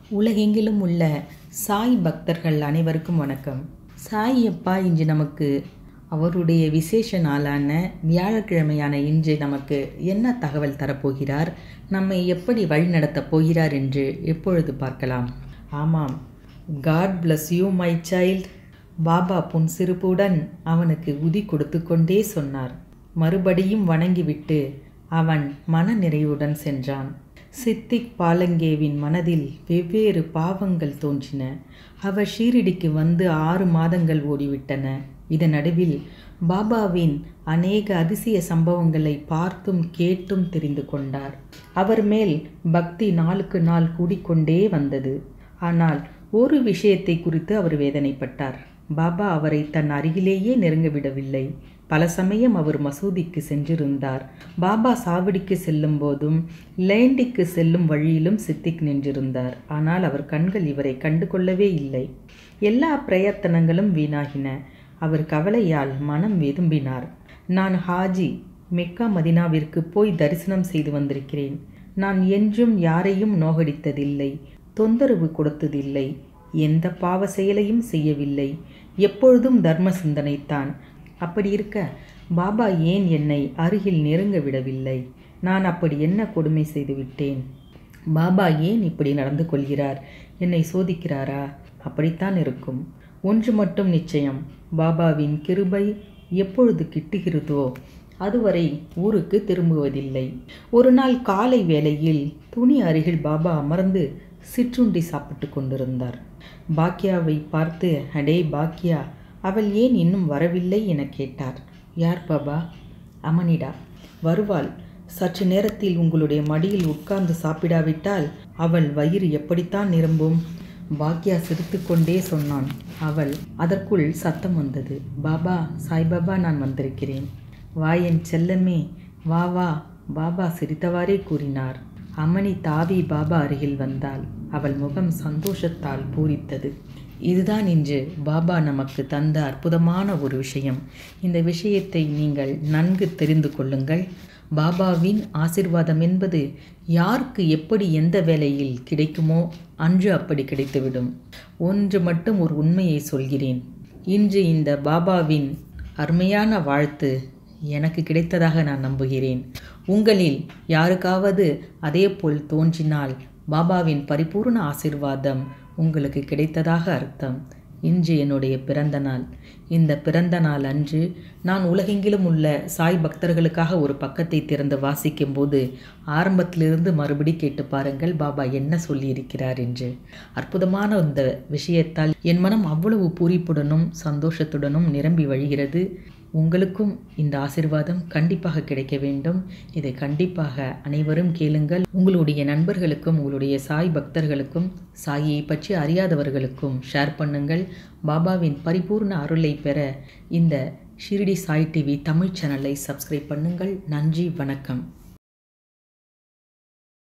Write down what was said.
உலகெங்கிலும் உள்ள சாய் பக்தர்கள் அனைவருக்கும் வணக்கம் சாய் அப்பா இன்று நமக்கு அவருடைய விசேஷ நாளான வியாழக்கிழமையான இன்று நமக்கு என்ன தகவல் தரப்போகிறார் நம்மை எப்படி வழிநடத்தப் போகிறார் என்று எப்பொழுது பார்க்கலாம் ஆமாம் god bless you my child Baba புன்சிரிப்புடன் அவனுக்கு உதி கொடுத்து கொண்டே சொன்னார் மறுபடியும் வணங்கிவிட்டு அவன் மன நிறைவுடன் சென்றான் சித்திக் பாலங்கேவின் மனதில் வெவ்வேறு பாவங்கள் தோன்றின அவர் ஷீரடிக்கு வந்து ஆறு மாதங்கள் ஓடிவிட்டன இதன் நடுவில் பாபாவின் அநேக அதிசய சம்பவங்களை பார்த்தும் கேட்டும் தெரிந்து கொண்டார் அவர் மேல் பக்தி நாளுக்கு நாள் கூடிக்கொண்டே வந்தது ஆனால் ஒரு விஷயத்தை குறித்து அவர் வேதனைப்பட்டார் பாபா அவரை தன் அருகிலேயே நெருங்க விடவில்லை பல சமயம் அவர் மசூதிக்கு சென்றிருந்தார் பாபா சாவடிக்கு செல்லும் போதும் லேண்டிக்கு செல்லும் வழியிலும் சித்திக் நின்றிருந்தார் ஆனால் அவர் கண்கள் இவரை கண்டு கொள்ளவே இல்லை எல்லா பிரயத்தனங்களும் வீணாகின அவர் கவலையால் மனம் வெதும்பினார் நான் ஹாஜி மெக்கா மதினாவிற்கு போய் தரிசனம் செய்து வந்திருக்கிறேன் நான் என்றும் யாரையும் நோகடித்ததில்லை தொந்தரவு கொடுத்ததில்லை எந்த பாவ செயலையும் செய்யவில்லை எப்பொழுதும் தர்ம சிந்தனைத்தான் அப்படி இருக்க பாபா ஏன் என்னை அருகில் நெருங்க விடவில்லை நான் அப்படி என்ன கொடுமை செய்து விட்டேன் பாபா ஏன் இப்படி நடந்து கொள்கிறார் என்னை சோதிக்கிறாரா அப்படித்தான் இருக்கும் ஒன்று மட்டும் நிச்சயம் பாபாவின் கிருபை எப்பொழுது கிட்டுகிறதோ அதுவரை ஊருக்கு திரும்புவதில்லை ஒரு நாள் காலை வேளையில் துணி அருகில் பாபா அமர்ந்து சிற்றுண்டி சாப்பிட்டு கொண்டிருந்தார் பாக்கியாவை பார்த்து அடே பாக்கியா அவள் ஏன் இன்னும் வரவில்லை என கேட்டார் யார் பாபா அமனிடா வருவாள் சற்று நேரத்தில் உங்களுடைய மடியில் உட்கார்ந்து சாப்பிடாவிட்டால் அவள் வயிறு எப்படித்தான் நிரம்பும் பாக்கியா சிரித்துக்கொண்டே சொன்னான் அவள் அதற்குள் சத்தம் வந்தது பாபா சாய்பாபா நான் வந்திருக்கிறேன் வா என் செல்லமே வா வா பாபா சிரித்தவாறே கூறினார் அம்மணி தாவி பாபா அருகில் வந்தாள் அவள் முகம் சந்தோஷத்தால் பூரித்தது இதுதான் இன்று பாபா நமக்கு தந்த அற்புதமான ஒரு விஷயம் இந்த விஷயத்தை நீங்கள் நன்கு தெரிந்து கொள்ளுங்கள் பாபாவின் ஆசிர்வாதம் என்பது யாருக்கு எப்படி எந்த வேளையில் கிடைக்குமோ அன்று அப்படி கிடைத்துவிடும் ஒன்று மட்டும் ஒரு உண்மையை சொல்கிறேன் இன்று இந்த பாபாவின் அருமையான வாழ்த்து எனக்கு கிடைத்ததாக நான் நம்புகிறேன் உங்களில் யாருக்காவது அதேபோல் தோன்றினால் பாபாவின் பரிபூர்ண ஆசிர்வாதம் உங்களுக்கு கிடைத்ததாக அர்த்தம் இன்று என்னுடைய பிறந்த நாள் இந்த பிறந்த நாள் அன்று நான் உலகெங்கிலும் உள்ள சாய் பக்தர்களுக்காக ஒரு பக்கத்தை திறந்து வாசிக்கும்போது ஆரம்பத்திலிருந்து மறுபடி கேட்டு பாருங்கள் பாபா என்ன சொல்லியிருக்கிறார் என்று அற்புதமான இந்த விஷயத்தால் என் மனம் அவ்வளவு பூரிப்புடனும் சந்தோஷத்துடனும் நிரம்பி வழிகிறது உங்களுக்கும் இந்த ஆசிர்வாதம் கண்டிப்பாக கிடைக்க வேண்டும் இதை கண்டிப்பாக அனைவரும் கேளுங்கள் உங்களுடைய நண்பர்களுக்கும் உங்களுடைய சாய் பக்தர்களுக்கும் சாயை பற்றி அறியாதவர்களுக்கும் ஷேர் பண்ணுங்கள் பாபாவின் பரிபூர்ண அருளை பெற இந்த ஷிரிடி சாய் டிவி தமிழ் சேனலை சப்ஸ்கிரைப் பண்ணுங்கள் நன்றி வணக்கம்